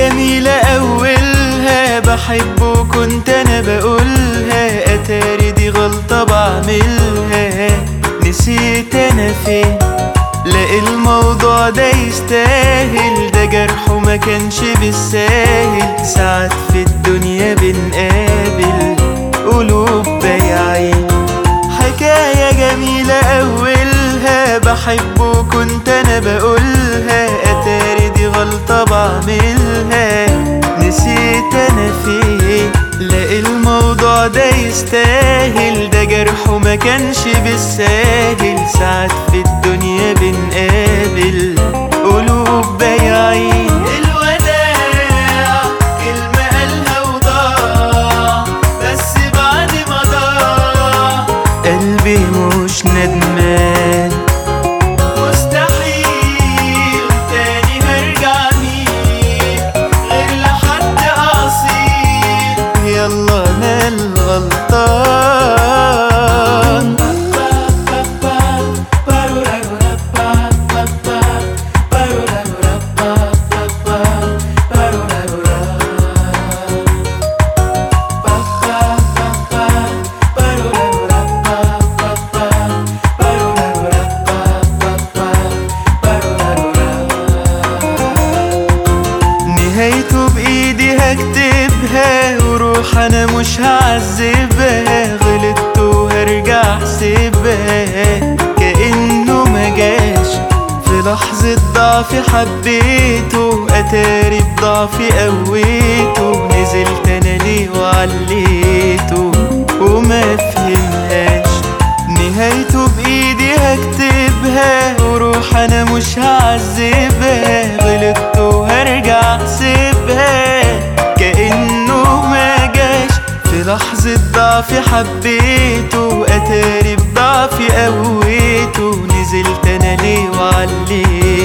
جميلة أولها بحبه كنت أنا بقولها أتاري دي غلطة بعملها نسيت أنا فين لا الموضوع ده يستاهل ده جرحه ما كانش بالساهل ساعات في الدنيا بنقابل قلوب بايعين حكاية جميلة أولها بحبه كنت أنا بقولها أتاري دي غلطة بعملها نسيت أنا فين لا الموضوع ده يستاهل ده جرحه ما كانش بالساهل ساعات في الدنيا بنقابل قلوب بايعين الوداع كلمة قالها وضاع بس بعد ما ضاع قلبي مش ندمان مستحيل تاني هرجع مين غير لحد أصيل يلا أنا الغلطان نهايته بإيدي هكتبها وروح أنا مش هعذبها غلطت وهرجع أحسبها كأنه ما جاش في لحظة ضعفي حبيته أتاري بضعفي قويته نزلت أنا ليه وعليته وما فهمهاش نهايته بإيدي هكتبها وروح أنا مش هعذبها غلطت وهرجع أحسبها كأنه ما جاش في لحظة ضعفي حبيته أتاري بضعفي قويته نزلت أنا ليه وعليته